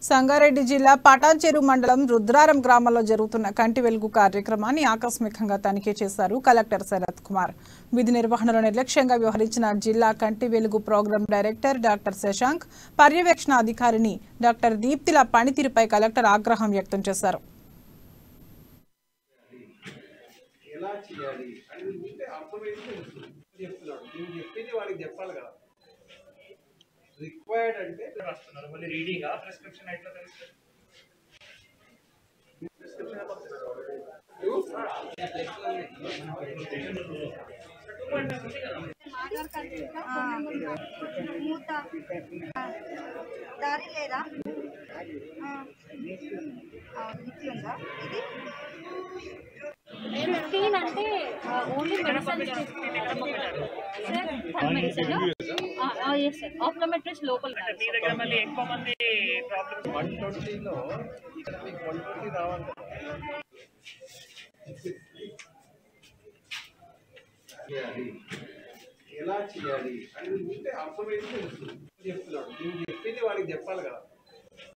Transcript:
సంగారెడ్డి జిల్లా పటాన్చెరు మండలం రుద్రారం గ్రామంలో జరుగుతున్న కంటి వెలుగు కార్యక్రమాన్ని ఆకస్మికంగా తనిఖీ చేశారు కలెక్టర్ శరత్ కుమార్ విధి నిర్వహణలో నిర్లక్ష్యంగా వ్యవహరించిన జిల్లా కంటి వెలుగు ప్రోగ్రాం డైరెక్టర్ డాక్టర్ శశాంక్ పర్యవేక్షణ అధికారిని డాక్టర్ దీప్తిల పనితీరుపై కలెక్టర్ ఆగ్రహం వ్యక్తం చేశారు ఎలా చేయాలి అని ఉంటే అర్థమైతే తెలుస్తుంది చెప్తున్నాడు నువ్వు చెప్పింది వాడికి చెప్పాలి కదా రిక్వైర్డ్ అంటే రాస్తున్నారు మళ్ళీ రీడింగ్ ప్రిస్క్రిప్షన్ ఎట్లా తెలుస్తుంది ఆధార్ కార్డు మూత దారి లేదా ఆ. అవును, ఇట్లా ఉందా ఇది ఫిఫ్టీన్ అంటే only medicine medicine yes sir optometrist లోపల కాదు మీ దగ్గర మళ్ళీ ఎక్కువ మంది ప్రాబ్లమ్స్ వన్ ట్వంటీలో ఇక్కడ మీకు వన్ ట్వంటీ రావాలి చేయాలి ఎలా చేయాలి అని ఉంటే అర్థమైతే తెలుస్తుంది చెప్తున్నాడు నువ్వు చెప్పింది వాడికి చెప్పాలి కదా